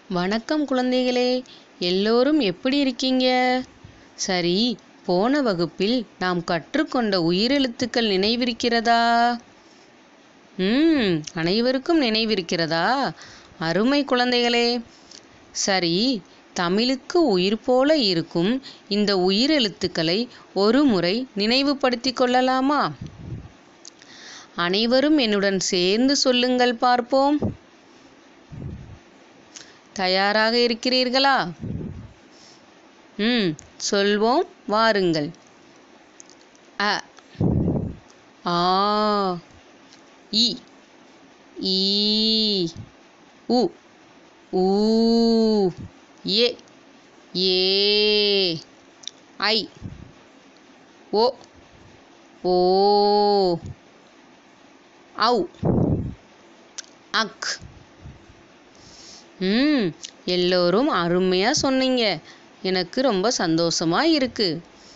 வணக்கம் குழந்தைகளே எல்லோரும் எப்படி இருக்கீங்க சரி போன வகுப்பில் நாம் கற்றுக்கொண்ட உயிரெழுத்துக்கள் நினைவிருக்கிறதா ம் அனைவருக்கும் நினைவிருக்கிறதா அருமை குழந்தைகளே சரி தமிழுக்கு உயிர் போல இருக்கும் இந்த உயிரெழுத்துக்களை ஒரு முறை நினைவுபடுத்திக் கொள்ளலாமா அனைவரும் என்னுடன் சேர்ந்து சொல்லுங்கள் பார்ப்போம் தயாராக இருக்கிறீர்களா ம் சொல்வோம் வாருங்கள் அ ஆ இ ஈ உ ஊ ஏ ஏ ஐ ஓ ஓ ஔ அக் ம் எல்லோரும் அருமையாக சொன்னீங்க எனக்கு ரொம்ப சந்தோஷமா இருக்கு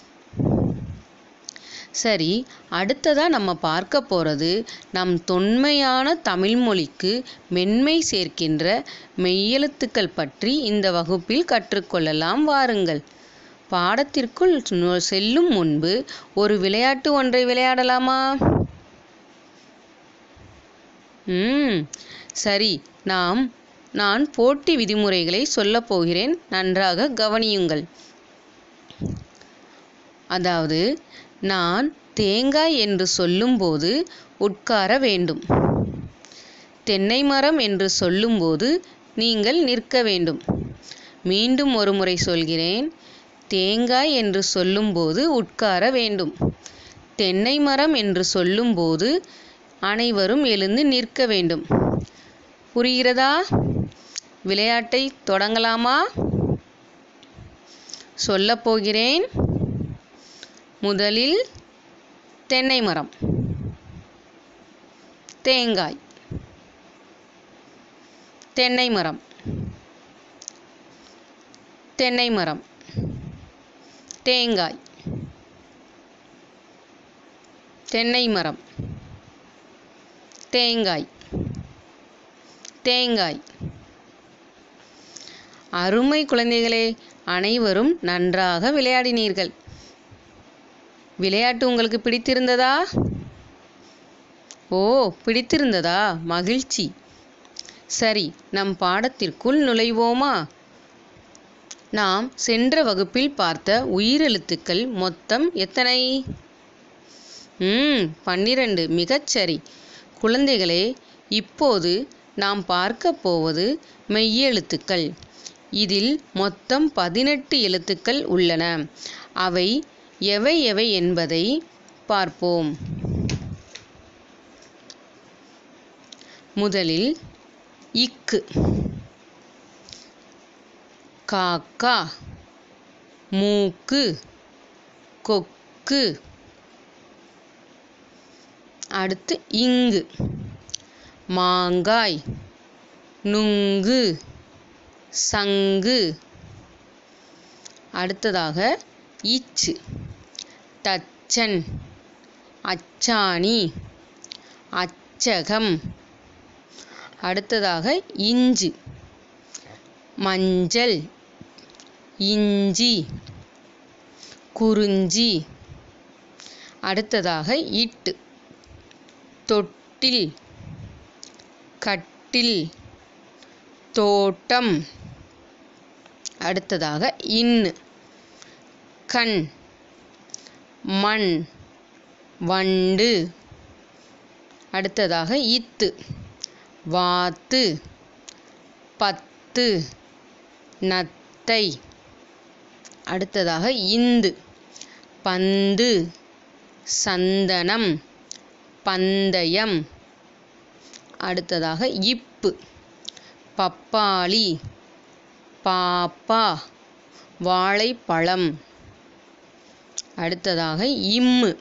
சரி அடுத்ததாக நம்ம பார்க்க போகிறது நம் தொன்மையான தமிழ் மொழிக்கு மென்மை சேர்க்கின்ற மெய்யெழுத்துக்கள் பற்றி இந்த வகுப்பில் கற்றுக்கொள்ளலாம் வாருங்கள் பாடத்திற்குள் நு- செல்லும் முன்பு ஒரு விளையாட்டு ஒன்றை விளையாடலாமா ம் சரி நாம் நான் போட்டி விதிமுறைகளை சொல்லப் போகிறேன் நன்றாக கவனியுங்கள் அதாவது நான் தேங்காய் என்று சொல்லும்போது உட்கார வேண்டும் தென்னை மரம் என்று சொல்லும்போது நீங்கள் நிற்க வேண்டும் மீண்டும் ஒரு முறை சொல்கிறேன் தேங்காய் என்று சொல்லும்போது உட்கார வேண்டும் தென்னை மரம் என்று சொல்லும்போது அனைவரும் எழுந்து நிற்க வேண்டும் புரிகிறதா விளையாட்டை தொடங்கலாமா சொல்லப் போகிறேன் முதலில் தென்னை மரம் தேங்காய் தென்னை மரம் தென்னை மரம் தேங்காய் தென்னை மரம் தேங்காய் தேங்காய் அருமை குழந்தைகளே அனைவரும் நன்றாக விளையாடினீர்கள் விளையாட்டு உங்களுக்கு பிடித்திருந்ததா ஓ பிடித்திருந்ததா மகிழ்ச்சி சரி நம் பாடத்திற்குள் நுழைவோமா நாம் சென்ற வகுப்பில் பார்த்த உயிரெழுத்துக்கள் மொத்தம் எத்தனை ம் பன்னிரண்டு மிகச்சரி குழந்தைகளே இப்போது நாம் பார்க்க போவது மெய்யெழுத்துக்கள் இதில் மொத்தம் பதினெட்டு எழுத்துக்கள் உள்ளன அவை எவை எவை என்பதை பார்ப்போம் முதலில் இக்கு காக்கா மூக்கு கொக்கு அடுத்து இங்கு மாங்காய் நுங்கு சங்கு அடுத்ததாக இச்சு தச்சன் அச்சாணி அச்சகம் அடுத்ததாக இஞ்சு மஞ்சள் இஞ்சி குறிஞ்சி அடுத்ததாக இட்டு தொட்டில் கட்டில் தோட்டம் அடுத்ததாக இன்னு கண் மண் வண்டு அடுத்ததாக இத்து வாத்து பத்து நத்தை அடுத்ததாக இந்து பந்து சந்தனம் பந்தயம் அடுத்ததாக இப்பு பப்பாளி பாப்பா வாழைப்பழம் அடுத்ததாக இம்மு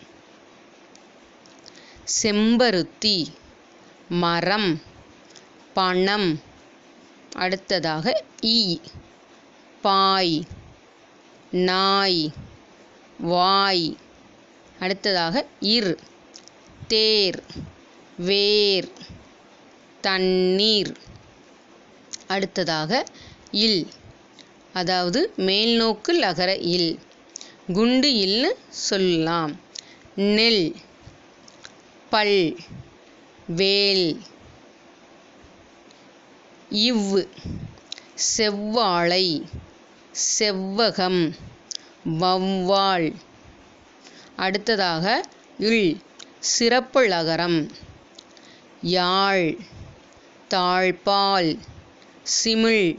செம்பருத்தி மரம் பணம் அடுத்ததாக ஈ பாய் நாய் வாய் அடுத்ததாக இர் தேர் வேர் தண்ணீர் அடுத்ததாக இல் அதாவது மேல்நோக்கு லகர இல் குண்டு இல்னு சொல்லலாம் நெல் பல் வேல் இவ் செவ்வாழை செவ்வகம் வௌவால் அடுத்ததாக இல் சிறப்பு லகரம் யாழ் தாழ்பால் சிமிழ்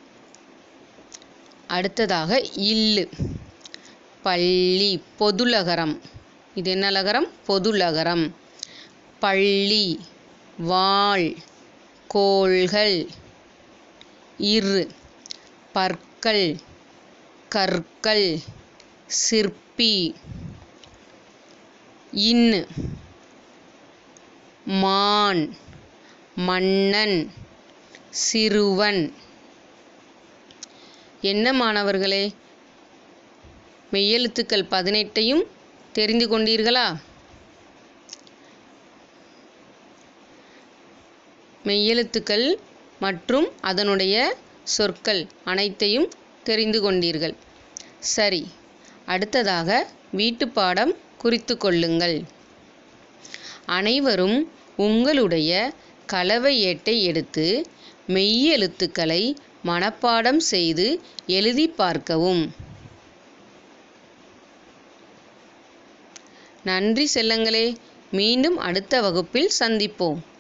அடுத்ததாக இல்லு பள்ளி பொதுலகரம் இது என்ன லகரம் பொதுலகரம் பள்ளி வாள் கோள்கள் இரு பற்கள் கற்கள் சிற்பி இன் மான் மன்னன் சிறுவன் என்ன மாணவர்களே மெய்யெழுத்துக்கள் பதினெட்டையும் தெரிந்து கொண்டீர்களா மெய்யெழுத்துக்கள் மற்றும் அதனுடைய சொற்கள் அனைத்தையும் தெரிந்து கொண்டீர்கள் சரி அடுத்ததாக வீட்டுப்பாடம் குறித்து கொள்ளுங்கள் அனைவரும் உங்களுடைய கலவை ஏட்டை எடுத்து மெய்யெழுத்துக்களை மனப்பாடம் செய்து எழுதி பார்க்கவும் நன்றி செல்லங்களே மீண்டும் அடுத்த வகுப்பில் சந்திப்போம்